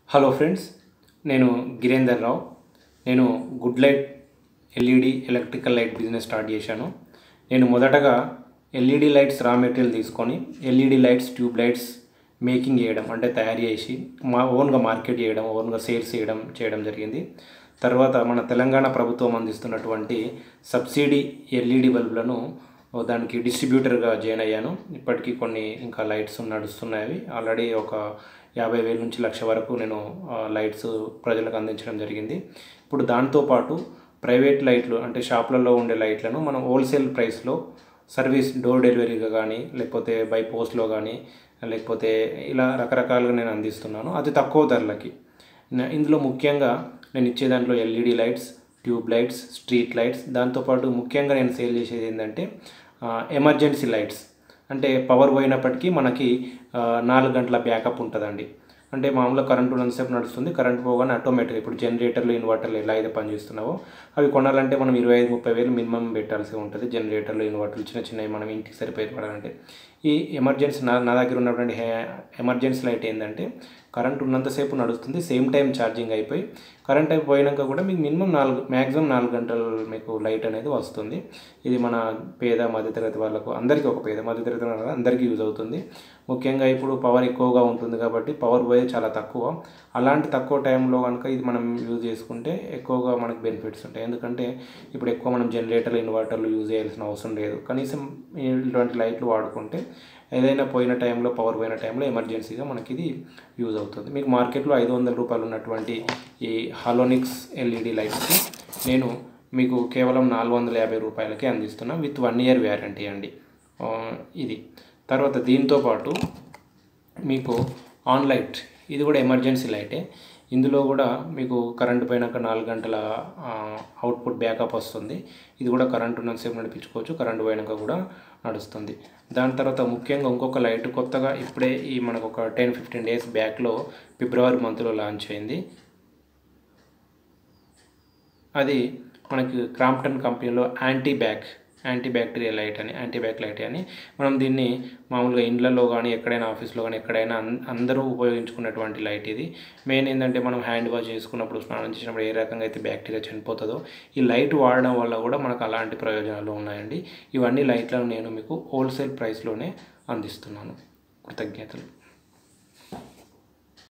hello friends నేను గిరేందర్ రావు నేను good light LED electrical light business start చేశాను నేను మొదటగా ఎల్ఈడి లైట్స్ రా మెటీరియల్ తీసుకొని LED lights tube lights making చేయడం అంటే తయారు చేసి మా ఓన్గా మార్కెట్ చేయడం ఓన్గా సేల్స్ చేయడం చేయడం జరిగింది తర్వాత మన తెలంగాణ ప్రభుత్వం అందిస్తున్నటువంటి సబ్సిడీ ఎల్ఈడి బల్బులను దానికి డిస్ట్రిబ్యూటర్గా జాయిన్ అయ్యాను ఇప్పటికీ కొన్ని ఇంకా లైట్స్ నడుస్తున్నాయి ఆల్రెడీ ఒక యాభై వేల నుంచి లక్ష వరకు నేను ఆ, లైట్స్ ప్రజలకు అందించడం జరిగింది ఇప్పుడు దాంతోపాటు ప్రైవేట్ లైట్లు అంటే షాపులలో ఉండే లైట్లను మనం హోల్సేల్ ప్రైస్లో సర్వీస్ డోర్ డెలివరీగా కానీ లేకపోతే బై పోస్ట్లో కానీ లేకపోతే ఇలా రకరకాలుగా నేను అందిస్తున్నాను అది తక్కువ ధరలకి న- ఇందులో ముఖ్యంగా నేను ఇచ్చే దాంట్లో LED lights tube lights street lights దాంతోపాటు ముఖ్యంగా నేను సేల్ చేసేది ఏంటంటే ఎమర్జెన్సీ లైట్స్ అంటే పవర్ పోయినప్పటికీ మనకి ఆ, నాలుగు గంటల బ్యాకప్ ఉంటుందండి అంటే మామూలుగా కరెంట్ ఉన్నంతసేపు నడుస్తుంది కరెంట్ పోగానే ఆటోమేటిక్ ఇప్పుడు జనరేటర్లు ఇన్వర్టర్లు ఎలా అయితే పనిచేస్తున్నావో అవి కొనాలంటే మనం ఇరవై ఐదు ముప్పై వేలు మినిమం పెట్టాల్సి ఉంటుంది జనరేటర్లు ఇన్వర్టర్లు చిన్న చిన్నవి మనం ఇంటికి సరిపోయి పడాలంటే ఈ ఎమర్జెన్సీ నా నా దగ్గర ఉన్నటువంటి హే- ఎమర్జెన్సీ లైట్ ఏంటంటే కరెంట్ ఉన్నంతసేపు నడుస్తుంది సేమ్ టైం ఛార్జింగ్ అయిపోయి కరెంట్ అయిపోయినాక కూడా మీకు మినిమం నాలుగు మ్యాక్సిమం నాలుగు గంటలు మీకు లైట్ అనేది వస్తుంది ఇది మన పేద మధ్యతరగతి వాళ్ళకు అందరికీ ఒక పేద మధ్యతరగతి వాళ్ళకు అందరికీ యూజ్ అవుతుంది ముఖ్యంగా ఇప్పుడు పవర్ ఎక్కువగా ఉంటుంది కాబట్టి పవర్ పోయేది చాలా తక్కువ అలాంటి తక్కువ టైంలో కనుక ఇది మనం యూజ్ చేసుకుంటే ఎక్కువగా మనకు బెనిఫిట్స్ ఉంటాయి ఎందుకంటే ఇప్పుడు ఎక్కువ మనం జనరేటర్లు ఇన్వర్టర్లు యూజ్ చేయాల్సిన అవసరం లేదు కనీసం ఇటువంటి లైట్లు వాడుకుంటే ఏదైనా పోయిన టైంలో పవర్ పోయిన టైంలో ఎమర్జెన్సీగా మనకి ఇది యూజ్ అవుతుంది మీకు మార్కెట్లో ఐదు వందల రూపాయలు ఉన్నటువంటి ఈ హాలోనిక్స్ ఎల్ఈడి లైట్స్ నేను మీకు కేవలం నాలుగు వందల యాభై రూపాయలకే అందిస్తున్నా విత్ వన్ ఇయర్ వ్యారంటీ అండి ఆ, ఇది తర్వాత దీంతో పాటు మీకు ఆన్ లైట్ ఇది కూడా ఎమర్జెన్సీ లైటే ఇందులో కూడా మీకు కరెంట్ పోయినాక నాలుగు గంటల ఆ, అవుట్పుట్ బ్యాకప్ వస్తుంది ఇది కూడా కరెంట్ ఉన్నంతసేపు నడిపించుకోవచ్చు కరెంట్ పోయినాక కూడా నడుస్తుంది దాని తర్వాత ముఖ్యంగా ఇంకొక లైట్ కొత్తగా ఇప్పుడే ఈ మనకు ఒక టెన్ ఫిఫ్టీన్ డేస్ బ్యాక్లో ఫిబ్రవరి మంత్లో లాంచ్ అయింది అది మనకి క్రాంప్టన్ కంపెనీలో anti back anti bacterial light అని యాంటీ బ్యాక్ లైట్ అని మనం దీన్ని మామూలుగా ఇండ్లలో కానీ ఎక్కడైనా ఆఫీస్లో కానీ ఎక్కడైనా అన్- అందరూ ఉపయోగించుకున్నటువంటి లైట్ ఇది మెయిన్ ఏంటంటే మనం హ్యాండ్ వాష్ చేసుకున్నప్పుడు స్నానం చేసినప్పుడు ఏ రకంగా అయితే బ్యాక్టీరియా చనిపోతుందో ఈ లైట్ వాడడం వల్ల కూడా మనకు అలాంటి ప్రయోజనాలు ఉన్నాయండి ఇవన్నీ లైట్లను నేను మీకు హోల్సేల్ ప్రైస్లోనే అందిస్తున్నాను కృతజ్ఞతలు